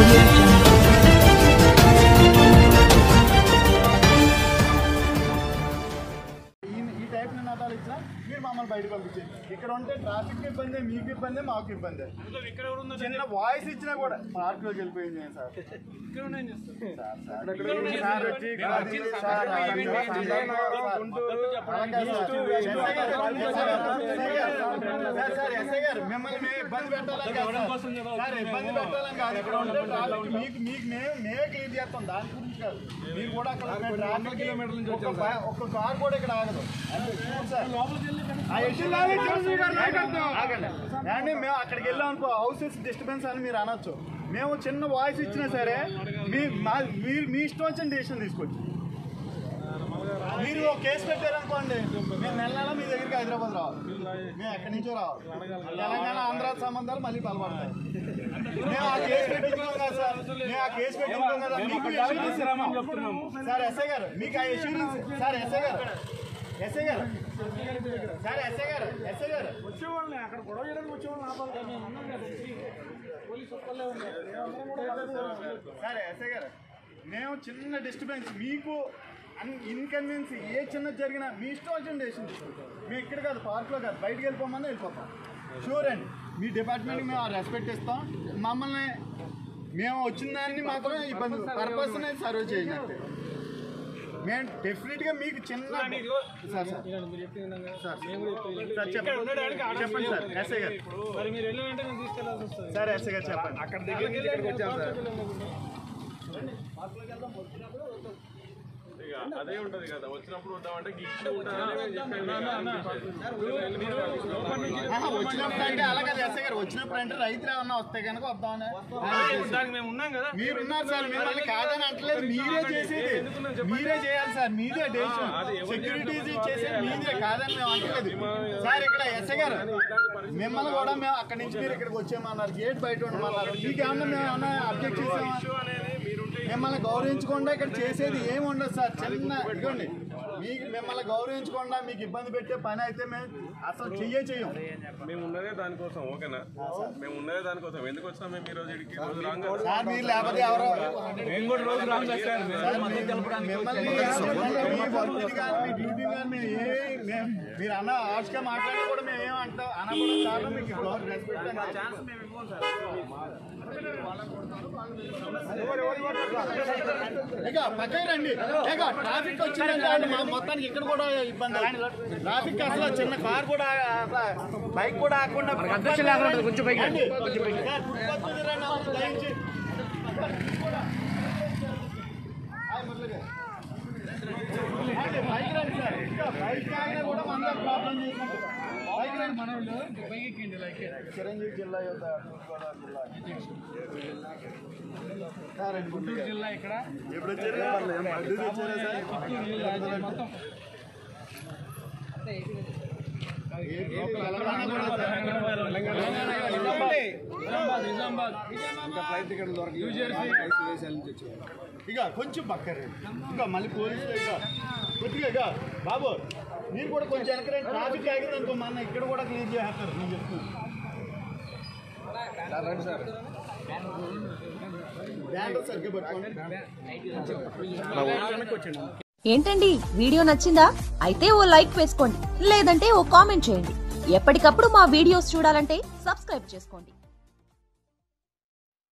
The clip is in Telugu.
audio jungle. ఈ ఈ టైప్ నినాదాలు ఇచ్చినా మీరు మమ్మల్ని బయటకు పంపించేది ఇక్కడ ఉంటే ట్రాఫిక్ ఇబ్బంది మీకు ఇబ్బంది మాకు ఇబ్బంది చిన్న వాయిస్ ఇచ్చినా కూడా పార్కులోకి వెళ్ళిపోయింది నేను సార్ సార్, సార్, సార్ వచ్చి కాదు, సార్, సార్, సార్, ఎస్ఐ గారు, మిమ్మల్ని మేము ఇబ్బంది పెట్టాలని కాదు సార్. సార్, ఇబ్బంది పెట్టాలని కాదు. ఇక్కడ ఉంటే ట్రాఫిక్ మీకు మీకు మేము మేమే క్లియర్ చేస్తాం దాని గురించి కాదు మీరు కూడా అక్కడ ఉన్న ట్రాఫిక్ ఒక బై- ఒక కార్ కూడా ఇక్కడ ఆగదు అంటే చూడు సార్. ఆ ఎడ్జిల్ ఆగండి. ఆగండి. ఏమండి, మేము అక్కడికి వెళ్ళాం అనుకో హౌసెస్ డిస్టర్బెన్స్ అని మీరు అనొచ్చు మేము చిన్న వాయిస్ ఇచ్చినా సరే మీ మా- మీరు మీ ఇష్టం వచ్చిన డెసిషన్ తీసుకోవచ్చు మీరు ఒక కేసు పెట్టారనుకోండి మేము నెల నెల మీ దగ్గరికి హైదరాబాద్ రావాలి మేము ఎక్కడి నుంచో రావాలి తెలంగాణ ఆంధ్ర సంబంధాలు మళ్ళీ బలపడతాయి మేము ఆ కేసు పెట్టుకున్నాం కదా సార్ మేము ఆ కేసు పెట్టుకున్నాం కదా మీకు assurance ఇస్తున్నాం. సార్ ఎస్ఐ గారు మీకు ఆ ఎష్యూరెన్స్ సార్ ఎస్ఐ గారు ఎస్ఐ గారు సార్ ఎస్ఐ గారు ఎస్ఐ గారు వచ్చేవాళ్ళని అక్కడ గొడవ చేయడానికి వచ్చేవాళ్ళని ఆపాలి కదా మేము అన్నాం కదా పోలీసు ఒక్కళ్ళే ఉన్నారు అందరం కూడా కలిసి సార్ ఎస్ఐ గారు మేము చిన్న డిస్టర్బెన్స్ మీకు ఇన్కన్వీనియన్స్ ఏ చిన్నది జరిగినా మీ ఇష్టం వచ్చిన డెసిషన్ తీసుకుంటాం మేము ఇక్కడ కాదు పార్క్లో కాదు బయటికి వెళ్ళిపోమని వెళ్ళిపోతాం షూర్ అండి మీ డిపార్ట్మెంట్కి మేము రెస్పెక్ట్ ఇస్తాం మమ్మల్ని మేము వచ్చిన దాన్ని మాత్రం ఇబ్బంది పర్పస్ అనేది సర్వ్ చేయండి అంతే మేము డెఫినెట్గా మీకు చిన్న సార్ సార్ మీరు చెప్పిన విధంగా సార్ మేము కూడా చెప్పాం. సార్ చెప్పండి చెప్పండి సార్ ఎస్ఐ గారు మరి మీరు వెళ్ళినంటే మేము తీసుకెళ్లాల్సి వస్తుంది సార్ ఎస్ఐ గారు చెప్పండి అక్కడ దగ్గర నుంచి ఇక్కడికి వచ్చాం సార్ ఇక అదే ఉంటది కదా వచ్చినప్పుడు ఉంటామంటే గిఫ్ట్ ఉంటుందని చెప్పాను ఆహా, వచ్చినప్పుడు అంటే అలా కదా ఎస్ఐ గారు వచ్చినప్పుడు అంటే రైతులు ఏమన్నా వస్తే కనుక వద్దామని దానికి మేము ఉన్నాం కదా మీరు ఉన్నారు సార్ మిమ్మల్ని కాదని అంటలేదు మీరే చేసేది మీరే చేయాలి సార్ మీదే డెసిషన్ సెక్యూరిటీస్ చేసేది మీదే కాదని మేము అంటలేదు సార్ ఇక్కడ ఎస్ఐ గారు మిమ్మల్ని కూడా మేము అక్కడి నుంచి మీరు ఇక్కడికి వచ్చేయమన్నారు గేట్ బయట ఉండమన్నారు మీకు ఏమన్నా మేము ఏమన్నా అబ్జెక్ట్ చేసామా మిమ్మల్ని గౌరవించకుండా ఇక్కడ చేసేది ఏమి ఉండదు సార్ చిన్న ఇదిగోండి మీకు మిమ్మల్ని గౌరవించకుండా మీకు ఇబ్బంది పెట్టే పని అయితే మేము అసలు చెయ్యే చెయ్యం మేము ఉన్నదే దానికోసం ఓకేనా మేము ఉన్నదే దానికోసం ఎందుకు వచ్చినాం మేము ఈ రోజు ఇక్కడికి ఈ రోజు రాంగ్ సార్ మీరు లేకపోతే ఎవరో మేము కూడా రోజు రాంగ్ సార్, మీ- మిమ్మల్ని మిమ్మల్ని మీ వర్క్ని కానీ మీ డ్యూటీ కానీ మేము ఏ మేము మీరు అన్న హార్ష్గా మాట్లాడినా కూడా మేము ఏం అంటాం అనకూడదు సార్ మీకు గౌరవ రెస్పెక్ట్ ఛాన్స్ మేము ఇవ్వం సార్ ఇక పక్కకి రండి ఇక ట్రాఫిక్ వచ్చిందంటే వాళ్ళు మా మొత్తానికి ఇక్కడ కూడా ఇబ్బంది ట్రాఫిక్ అసలు చిన్న కార్ కూడా అసలు బైక్ కూడా ఆకుండా కొంచెం బైక్ రండి సార్, ఫుట్పాత్ మీద రండి, అసలు దయించి. హాయ్ మురళి గారు. రండి, బైక్ రండి సార్ ఇంకా బైక్ ఆగినా కూడా మన ప్రాబ్లం చేసుకుంటాం బైక్ రండి మన చిరంజీవి జిల్లా యొక్క సార్ అండి, గుంటూరు జిల్లా ఇక్కడ ఎప్పుడు వచ్చారు గుంటూరు వచ్చారా సార్ చిత్తూరు జిల్లా మొత్తం ఏపీ, తెలంగాణ కూడా సార్. నిజామాబాద్ నిజామాబాద్ ఇక కొంచెం పక్కరే ఇంకా మళ్ళీ పోలీసులు ఇక కొద్దిగా ఇక బాబు మీరు కూడా కొంచెం వెనకరండి ట్రాఫిక్ ఆగింది అనుకో మన ఇక్కడ కూడా క్లియర్ చేస్తారు నేను చెప్తున్నాను బ్యానర్ సరిగ్గా పట్టుకోండి ఏంటండి వీడియో నచ్చిందా అయితే ఓ లైక్ వేసుకోండి లేదంటే ఓ కామెంట్ చేయండి ఎప్పటికప్పుడు మా వీడియోస్ చూడాలంటే సబ్స్క్రైబ్ చేసుకోండి